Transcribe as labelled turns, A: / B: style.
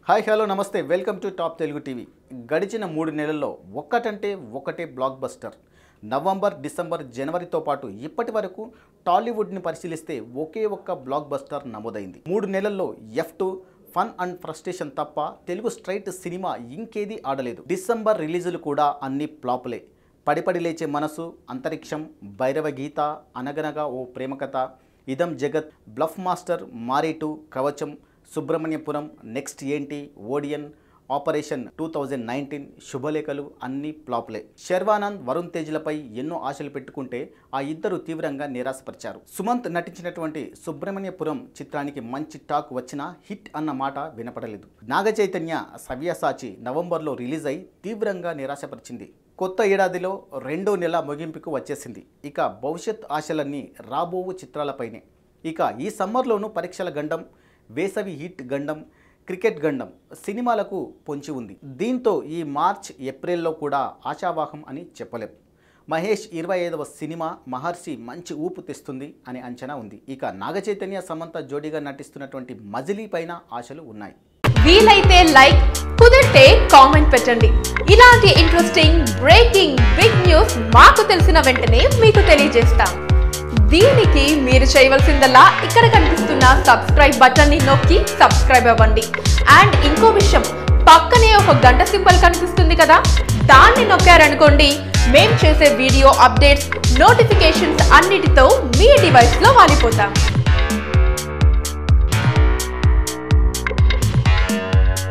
A: hi hello నమస్తే welcome to top Telugu TV గడిచిన మూడు నెలల్లో ఒక్కటంటే ఒకటే బ్లాక్ బస్టర్ నవంబర్ డిసెంబర్ జనవరితో పాటు ఇప్పటి వరకు టాలీవుడ్ని పరిశీలిస్తే ఒకే ఒక్క బ్లాక్ బస్టర్ నమోదైంది మూడు నెలల్లో F two fun and frustration తప్ప తెలుగు స్ట్రైట్ సినిమా ఇంకేది ఆడలేదు డిసెంబర్ రిలీజులు కూడా అన్ని ఫ్లాపులే పడిపడి లేచే మనసు అంతరిక్షం భైరవ గీత అనగనగా ఓ ప్రేమకథ ఇదం జగత్ బ్లఫ్ మాస్టర్ మారేటు కవచం సుబ్రహ్మణ్యపురం నెక్స్ట్ ఏంటి Odiyan operation two thousand nineteen Shubhalekhalu అన్ని ఫ్లాప్లే శర్వానంద్ వరుణ్ తేజ్లపై ఎన్నో ఆశలు పెట్టుకుంటే ఆ ఇద్దరు తీవ్రంగా నిరాశపరిచారు సుమంత్ నటించినటువంటి సుబ్రహ్మణ్యపురం చిత్రానికి మంచి టాక్ వచ్చినా హిట్ అన్న మాట వినపడలేదు నాగ చైతన్య సవ్యసాచి నవంబర్లో రిలీజ్ అయి తీవ్రంగా నిరాశపరిచింది కొత్త ఏడాదిలో రెండో నెల ముగింపుకు వచ్చేసింది ఇక భవిష్యత్ ఆశలన్నీ రాబోవు చిత్రాలపైనే ఇక ఈ సమ్మర్లోనూ పరీక్షల గండం వేసవి హిట్ గండం క్రికెట్ గండం సినిమాలకు పొంచి ఉంది దీంతో ఈ మార్చ్ ఏప్రిల్లో కూడా ఆశావాహం అని చెప్పలేం మహేష్ ఇరవై ఐదవ సినిమా మహర్షి మంచి ఊపు తెస్తుంది అని అంచనా ఉంది ఇక నాగచైతన్య సమంత జోడీగా నటిస్తున్నటువంటి మజిలీ పైన ఆశలు ఉన్నాయి
B: వీలైతే లైక్ కుదిరితే కామెంట్ పెట్టండి ఇలాంటి ఇంట్రెస్టింగ్ బ్రేకింగ్ బిగ్ న్యూస్ మాకు తెలిసిన వెంటనే మీకు తెలియజేస్తాం దీనికి మీరు చేయవలసిందల్లా ఇక్కడ కనిపిస్తున్న సబ్స్క్రైబ్ బటన్ ని నొక్కి సబ్స్క్రైబ్ అవ్వండి అండ్ ఇంకో విషయం పక్కనే ఒక గంట సింబల్ కనిపిస్తుంది కదా దాన్ని నొక్కారనుకోండి మేం చేసే వీడియో అప్డేట్స్ నోటిఫికేషన్స్ అన్నిటితో మీ డివైస్ లో వాలిపోతాం